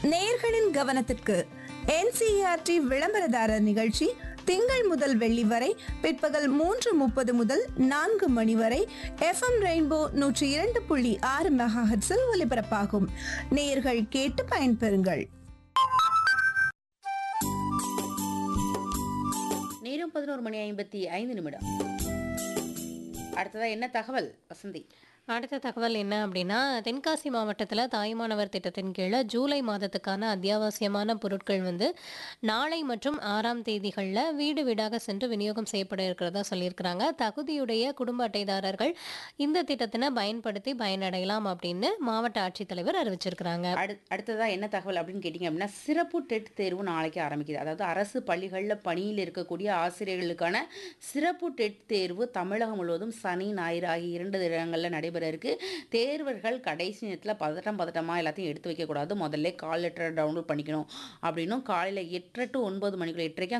நேயர்களின் கவனத்திற்கு என்சிஆர்டி விளம்பரதாரர் நிகழ்ச்சி திங்கள் முதல் வெள்ளி வரை பிற்பகல் மூன்று முப்பது முதல் நான்கு மணி வரை எஃப்எம் ரெயின்போ நூற்றி இரண்டு புள்ளி ஆறு மெகாஹெட்ஸில் ஒலிபரப்பாகும் நேயர்கள் கேட்டு பயன்பெறுங்கள் நேரம் பதினோரு மணி ஐம்பத்தி ஐந்து நிமிடம் அடுத்ததா என்ன தகவல் வசந்தி அடுத்த தகவல் என்ன அப்படின்னா தென்காசி மாவட்டத்தில் தாய்மானவர் திட்டத்தின் கீழே ஜூலை மாதத்துக்கான அத்தியாவசியமான பொருட்கள் வந்து நாளை மற்றும் ஆறாம் தேதிகளில் வீடு வீடாக சென்று விநியோகம் செய்யப்பட இருக்கிறதா சொல்லியிருக்கிறாங்க தகுதியுடைய குடும்ப அட்டைதாரர்கள் இந்த திட்டத்தினை பயன்படுத்தி பயனடையலாம் அப்படின்னு மாவட்ட ஆட்சித்தலைவர் அறிவிச்சிருக்கிறாங்க அடு அடுத்ததா என்ன தகவல் அப்படின்னு கேட்டிங்க அப்படின்னா சிறப்பு டெட் தேர்வு நாளைக்கு ஆரம்பிக்குது அதாவது அரசு பள்ளிகளில் பணியில் இருக்கக்கூடிய ஆசிரியர்களுக்கான சிறப்பு டெட் தேர்வு தமிழகம் முழுவதும் சனி ஞாயிறு ஆகிய இரண்டு தினங்களில் நடைபெற இருக்கு தேர்வர்கள் கடைசி நேரத்தில் பதட்டம் பதட்டமாக எல்லாத்தையும் எடுத்து வைக்கக்கூடாது முதல்ல கால் லெட்டரை டவுன்லோட் பண்ணிக்கணும் அப்படின்னும் காலையில் எட்டரை டு ஒன்பது மணிக்குள்ள எட்டரைக்கு